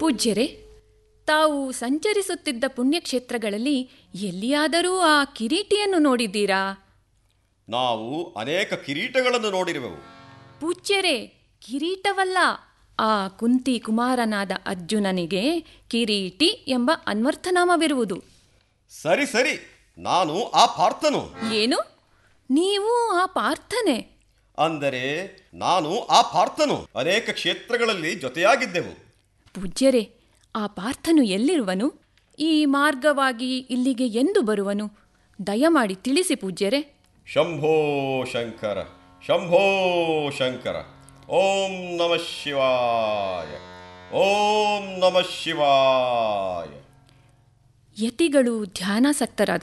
ಪೂಜ್ಯರೇ ತಾವು ಸಂಚರಿಸುತ್ತಿದ್ದ ಪುಣ್ಯಕ್ಷೇತ್ರಗಳಲ್ಲಿ ಎಲ್ಲಿಯಾದರೂ ಆ ಕಿರೀಟಿಯನ್ನು ನೋಡಿದ್ದೀರಾ ನಾವು ಅನೇಕ ಕಿರೀಟಗಳನ್ನು ನೋಡಿರುವೆವು ಪೂಜ್ಯರೇ ಕಿರೀಟವಲ್ಲ ಆ ಕುಂತಿ ಕುಮಾರನಾದ ಅರ್ಜುನನಿಗೆ ಕಿರೀಟಿ ಎಂಬ ಅನ್ವರ್ಥನಾಮವಿರುವುದು ಸರಿ ಸರಿ ನಾನು ಆ ಪಾರ್ಥನು ಏನು ನೀವು ಆ ಪಾರ್ಥನೆ ಅಂದರೆ ನಾನು ಆ ಪಾರ್ಥನು ಅನೇಕ ಕ್ಷೇತ್ರಗಳಲ್ಲಿ ಜೊತೆಯಾಗಿದ್ದೆವು ಪೂಜ್ಯರೇ ಆ ಪಾರ್ಥನು ಎಲ್ಲಿರುವನು ಈ ಮಾರ್ಗವಾಗಿ ಇಲ್ಲಿಗೆ ಎಂದು ಬರುವನು ದಯಮಾಡಿ ತಿಳಿಸಿ ಪೂಜ್ಯರೇ ಶಂಭೋ ಶಂಕರ ಶಂಭೋ ಶಂಕರ ಓಂ ನಮ ಶಿವಾಯ ಓಂ ನಮ ಶಿವಾಯ ಯತಿಗಳು ಧ್ಯಾನಾಸಕ್ತರಾದ